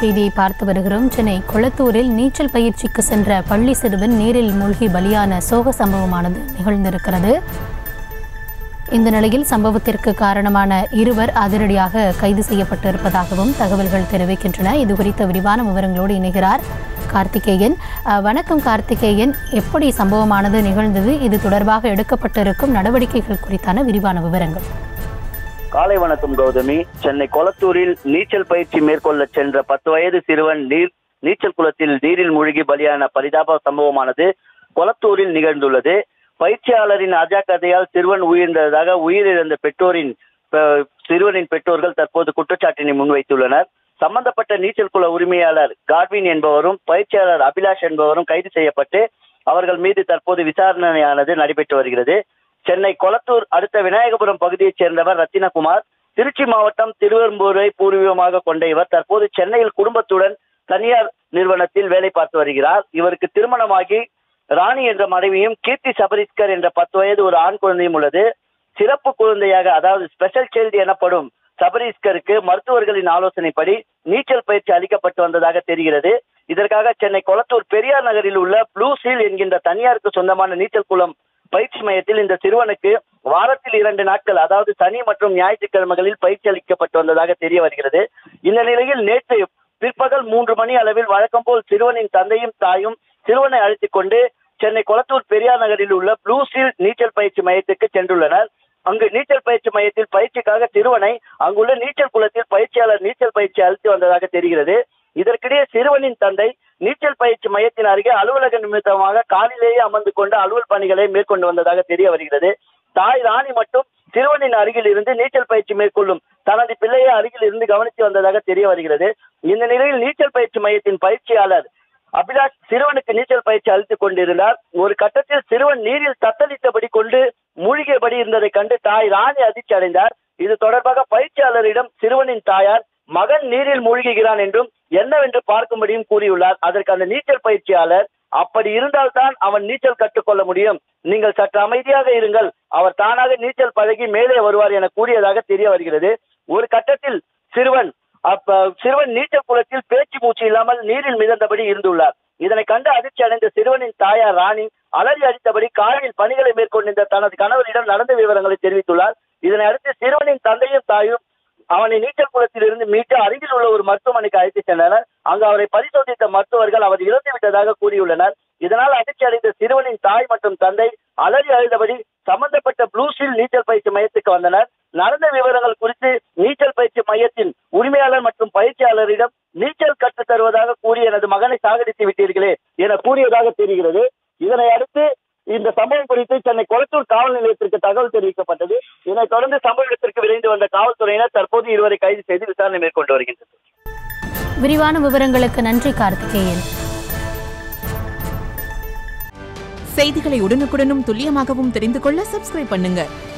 செய்தியை பார்த்து வருகிறோம் சென்னை கொளத்தூரில் நீச்சல் பயிற்சிக்கு சென்ற பள்ளி சிறுவன் நீரில் மூழ்கி பலியான சோக சம்பவமானது நிகழ்ந்திருக்கிறது இந்த நிலையில் சம்பவத்திற்கு காரணமான இருவர் அதிரடியாக கைது செய்யப்பட்டிருப்பதாகவும் தகவல்கள் தெரிவிக்கின்றன இது குறித்த விரிவான விவரங்களோடு இணைகிறார் கார்த்திகேயன் அஹ், வணக்கம் கார்த்திகேயன் எப்படி சம்பவமானது நிகழ்ந்தது இது தொடர்பாக எடுக்கப்பட்டிருக்கும் நடவடிக்கைகள் குறித்தான விரிவான விவரங்கள் காலை வணக்கம் கௌதமி சென்னை கொளத்தூரில் நீச்சல் பயிற்சி மேற்கொள்ள சென்ற பத்து வயது சிறுவன் நீர் நீச்சல் குளத்தில் நீரில் மூழ்கி பலியான பரிதாப சம்பவமானது கொளத்தூரில் நிகழ்ந்துள்ளது பயிற்சியாளரின் அஜாக்கிரதையால் சிறுவன் உயிரிழந்ததாக உயிரிழந்த பெற்றோரின் அஹ், சிறுவனின் பெற்றோர்கள் தற்போது குற்றச்சாட்டினை முன்வைத்துள்ளனர் சம்பந்தப்பட்ட நீச்சல் குள உரிமையாளர் காட்வின் என்பவரும் பயிற்சியாளர் அபிலாஷ் என்பவரும் கைது செய்யப்பட்டு அவர்கள் மீது தற்போது விசாரணையானது நடைபெற்று வருகிறது சென்னை கொளத்தூர் அடுத்த விநாயகபுரம் பகுதியைச் சேர்ந்தவர் ரத்தினகுமார் திருச்சி மாவட்டம் திருவெரும்பூரை பூர்வீகமாக கொண்ட இவர் தற்போது சென்னையில் குடும்பத்துடன் தனியார் நிறுவனத்தில் வேலை பார்த்து வருகிறார் இவருக்கு திருமணமாகி ராணி என்ற மனைவியும் கீர்த்தி சபரிஸ்கர் என்ற பத்து வயது ஒரு ஆண் குழந்தையும் உள்ளது சிறப்பு குழந்தையாக அதாவது ஸ்பெஷல் சைல்டு எனப்படும் சபரீஸ்கருக்கு மருத்துவர்களின் ஆலோசனைப்படி நீச்சல் பயிற்சி அளிக்கப்பட்டு வந்ததாக தெரிகிறது இதற்காக சென்னை கொளத்தூர் பெரியார் நகரில் உள்ள ப்ளூ சீல் என்கின்ற தனியாருக்கு சொந்தமான நீச்சல் குளம் பயிற்சி மையத்தில் இந்த சிறுவனுக்கு வாரத்தில் இரண்டு நாட்கள் அதாவது சனி மற்றும் ஞாயிற்றுக்கிழமைகளில் பயிற்சி அளிக்கப்பட்டு வந்ததாக தெரிய வருகிறது இந்த நிலையில் நேற்று பிற்பகல் மூன்று மணி அளவில் வழக்கம் போல் சிறுவனின் தந்தையும் தாயும் சிறுவனை அழைத்துக் கொண்டு சென்னை கொளத்தூர் பெரியார் நகரில் உள்ள ப்ளூ சீல் நீச்சல் பயிற்சி மையத்துக்கு சென்றுள்ளனர் அங்கு நீச்சல் பயிற்சி மையத்தில் பயிற்சிக்காக சிறுவனை அங்குள்ள நீச்சல் குளத்தில் பயிற்சியாளர் நீச்சல் பயிற்சி அளித்து வந்ததாக தெரிகிறது இதற்கிடையே சிறுவனின் தந்தை நீச்சல் பயிற்சி மையத்தின் அருகே அலுவலக நிமித்தமாக காலிலேயே அமர்ந்து கொண்டு அலுவல் பணிகளை மேற்கொண்டு வந்ததாக தெரிய வருகிறது தாய் ராணி மட்டும் சிறுவனின் அருகில் இருந்து நீச்சல் பயிற்சி மேற்கொள்ளும் தனது பிள்ளையை அருகில் இருந்து கவனித்து வந்ததாக தெரிய வருகிறது இந்த நிலையில் நீச்சல் பயிற்சி மையத்தின் பயிற்சியாளர் அபிலாஷ் சிறுவனுக்கு நீச்சல் பயிற்சி அளித்துக் கொண்டிருந்தார் ஒரு கட்டத்தில் சிறுவன் நீரில் தத்தளித்தபடி கொண்டு மூழ்கியபடி இருந்ததை கண்டு தாய் ராணி அதிர்ச்சி அடைந்தார் இது தொடர்பாக பயிற்சியாளரிடம் சிறுவனின் தாயார் மகன் நீரில் மூழ்குகிறான் என்றும் என்னவென்று பார்க்கும்படியும் கூறியுள்ளார் அதற்கு அந்த நீச்சல் பயிற்சியாளர் அப்படி இருந்தால்தான் அவன் நீச்சல் கற்றுக்கொள்ள முடியும் நீங்கள் சற்று அமைதியாக இருங்கள் அவர் தானாக நீச்சல் பழகி மேலே வருவார் என கூறியதாக தெரிய வருகிறது ஒரு கட்டத்தில் சிறுவன் அப்ப சிறுவன் நீச்சல் குளத்தில் பேச்சு மூச்சு இல்லாமல் நீரில் மிதந்தபடி இருந்துள்ளார் இதனை கண்டு அதிர்ச்சி அடைந்த சிறுவனின் தாயார் ராணி அலறி அடித்தபடி காரில் பணிகளை மேற்கொண்டிருந்த தனது கணவரிடம் நடந்த விவரங்களை தெரிவித்துள்ளார் இதனை அடுத்து சிறுவனின் தந்தையும் தாயும் அவனை நீச்சல் குளத்தில் இருந்து மீட்டு அருகில் உள்ள ஒரு மருத்துவமனைக்கு அழைத்து சென்றனர் அங்கு அவரை பரிசோதித்த மருத்துவர்கள் அவர் இறந்து விட்டதாக கூறியுள்ளனர் இதனால் அதிர்ச்சி அடைந்த சிறுவனின் தாய் மற்றும் தந்தை அலறி அழுதபடி சம்பந்தப்பட்ட ப்ளூ சீல் நீச்சல் பயிற்சி மையத்துக்கு வந்தனர் நடந்த விவரங்கள் குறித்து நீச்சல் பயிற்சி மையத்தின் உரிமையாளர் மற்றும் பயிற்சியாளரிடம் நீச்சல் கற்றுத் தருவதாக கூறி எனது மகனை சாகடித்து விட்டீர்களே என கூறியதாக தெரிகிறது இதனை அடுத்து இந்த சம்பவம் குறித்து சென்னை கொளத்தூர் காவல் நிலையத்திற்கு தகவல் தெரிவிக்கப்பட்டது இதனைத் தொடர்ந்து சம்பவ இடத்திற்கு விரைந்து வந்த காவல்துறையினர் தற்போது இருவரை கைது செய்து விசாரணை மேற்கொண்டு வருகின்றனர் விரிவான விவரங்களுக்கு நன்றி கார்த்திகேயன் செய்திகளை உடனுக்குடனும் துல்லியமாகவும் தெரிந்து கொள்ள சப்ஸ்கிரைப் பண்ணுங்க